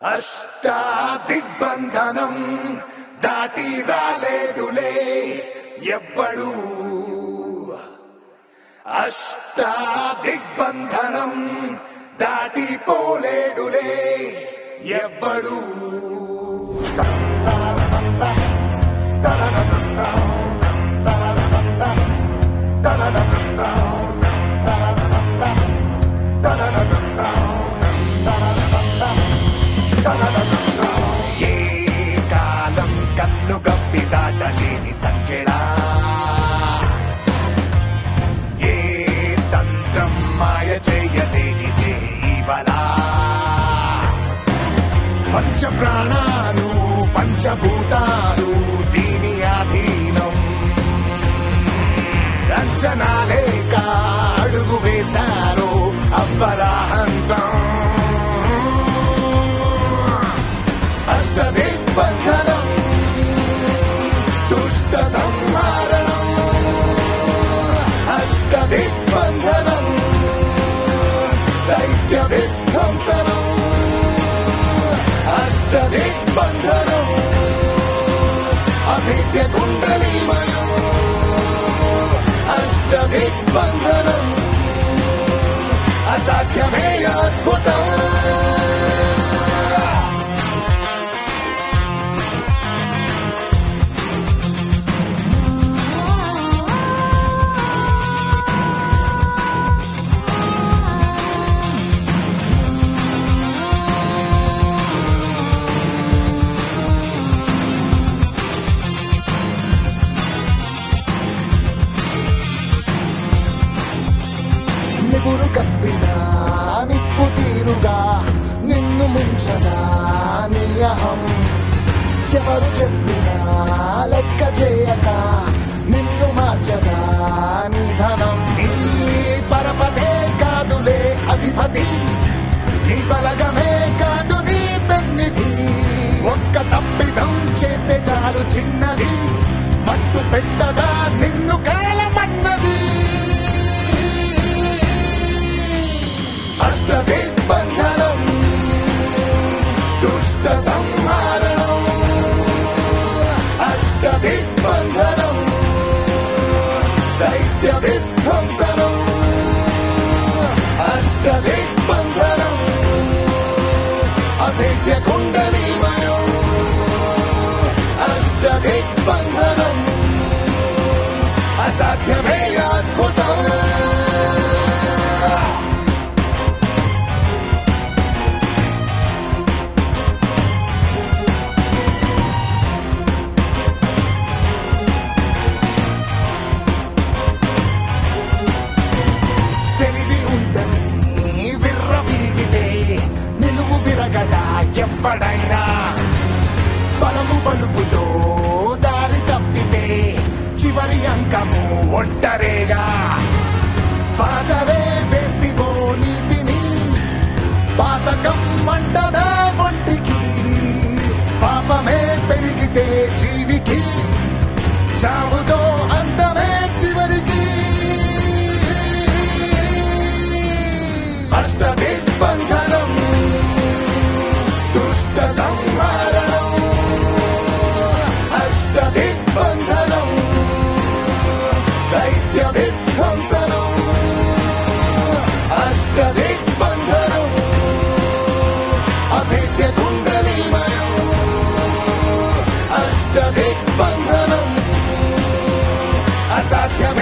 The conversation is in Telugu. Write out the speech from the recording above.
అష్టా దిగ్బంధనం దాటి రాలేడులే ఎవ్వడు అష్టా దిగ్బంధనం దాటి పోలేడులే ఎవ్వడు ఏ కాలం కన్ను గప్పి దాటలేని సంకెడా ఏ తంత్రం మాయ చేయలేనిదే ఇవలా పంచ ప్రాణాలు పంచభూతాలు దీని అధీనం రంజనాలేక అడుగు వేశారు అబ్బరాహంతం అష్టదిగ్బంధనం దుష్ట సంహారణం అష్టదిగ్బంధనం దైత్య విధ్వంసనం అష్టదిగ్బంధనం అభిత్య కుండలీమయం అష్టదిగ్బంధనం అసాధ్యమే అద్భుతం నిపురు కప్పిన నిప్పు తీరుగా నిన్ను ముంచదా నీ అహం ఎవరు చెప్పినా లెక్క చేయక నిన్ను మార్చదా నీ ధనం నీ పరపదే కాదులే అధిపతి నీ బలగమే కాదు నీ పెన్నిధి ఒక్క తప్పిదం చేస్తే చాలు చిన్నది మట్టు పెట్టగా నిన్ను కాలమన్నది అష్టదిగ్బంధనం దుష్ట సంహారణం అష్టదిగ్బంధనం దైత్య విధ్వంసనం అష్టదిగ్బంధనం అభిత్య కుండలీమయం అష్టదిగ్బంధనం అసాధ్యమే అద్భుతం తెలివి ఉందని విర్రవీగితే నిలువు విరగడా ఎప్పడైనా బలము బలుపుతో దారి తప్పితే చివరి అంకము ఒంటరేగా పాతరే వేస్తివో నీతిని పాతకం మంటదా ఒంటికి పాపమే పెరిగితే జీవికి చావుతో అంతమే చివరికి అష్టదిగ్బంధనం దుష్ట సంహారణం అష్టదిగ్బంధనం దైత్య విధ్వంసనం అష్టదిగ్బంధనం అభిత్య కుండలీమయం అష్టదిగ్బంధనం అసాధ్యమే